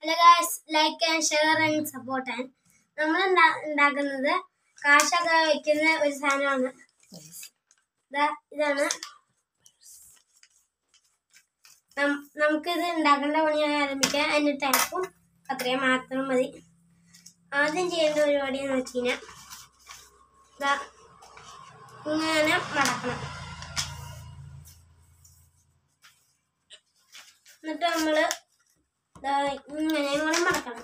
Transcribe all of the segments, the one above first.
hello guys like and share and support and നമ്മൾ ഉണ്ടാക്കുന്നത് കാശൊക്കെ വെക്കുന്ന ഒരു സാധനമാണ് ദാ ഇതാണ് നം- നമുക്കിത് ഉണ്ടാക്കേണ്ട പണി ആരംഭിക്കാം അതിന് ടൈപ്പും അത്രയും മാത്രം മതി ആദ്യം ചെയ്യേണ്ട പരിപാടി എന്ന് വെച്ച് കഴിഞ്ഞാൽ ദാ ഇങ്ങനെ മടക്കണം എന്നിട്ട് നമ്മള് ദാ ഇങ്ങനെ കൂടെ മടക്കണം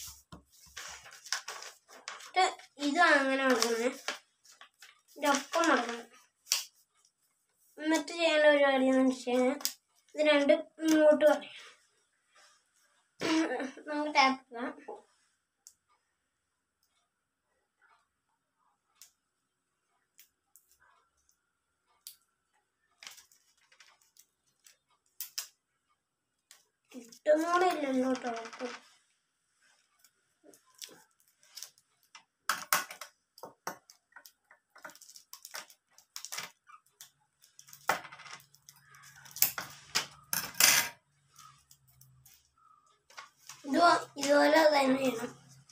എന്നിട്ട് ഇത് അങ്ങനെ മടക്കണേ ഇതിന്റെ ഒപ്പം മടക്കണം എന്നിട്ട് ചെയ്യേണ്ട പരിപാടി എന്ന് വെച്ച് കഴിഞ്ഞാൽ ഇത് രണ്ടും ഇങ്ങോട്ട് പറയാം നമുക്ക് ടാപ്പ് ചെയ്യാം കിട്ടുന്നൂടെ ഇല്ലല്ലോ കേട്ടോ ഇത് ഇതുപോലെ തന്നെ ചെയ്യണം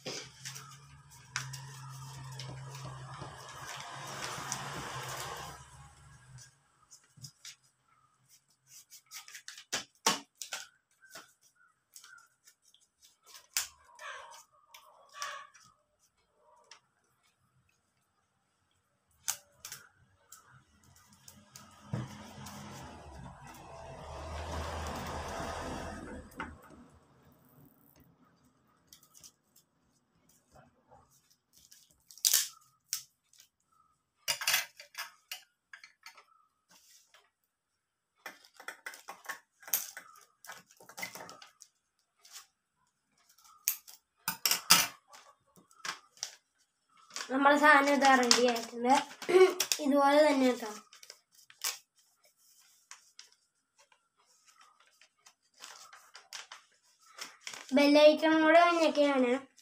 നമ്മുടെ സാധനം ഇതാ റെഡി ആയിട്ടുണ്ട് ഇതുപോലെ തന്നെ കേട്ടോ ബെല്ലൈക്കണം കൂടെ ഞെക്കിയാണ്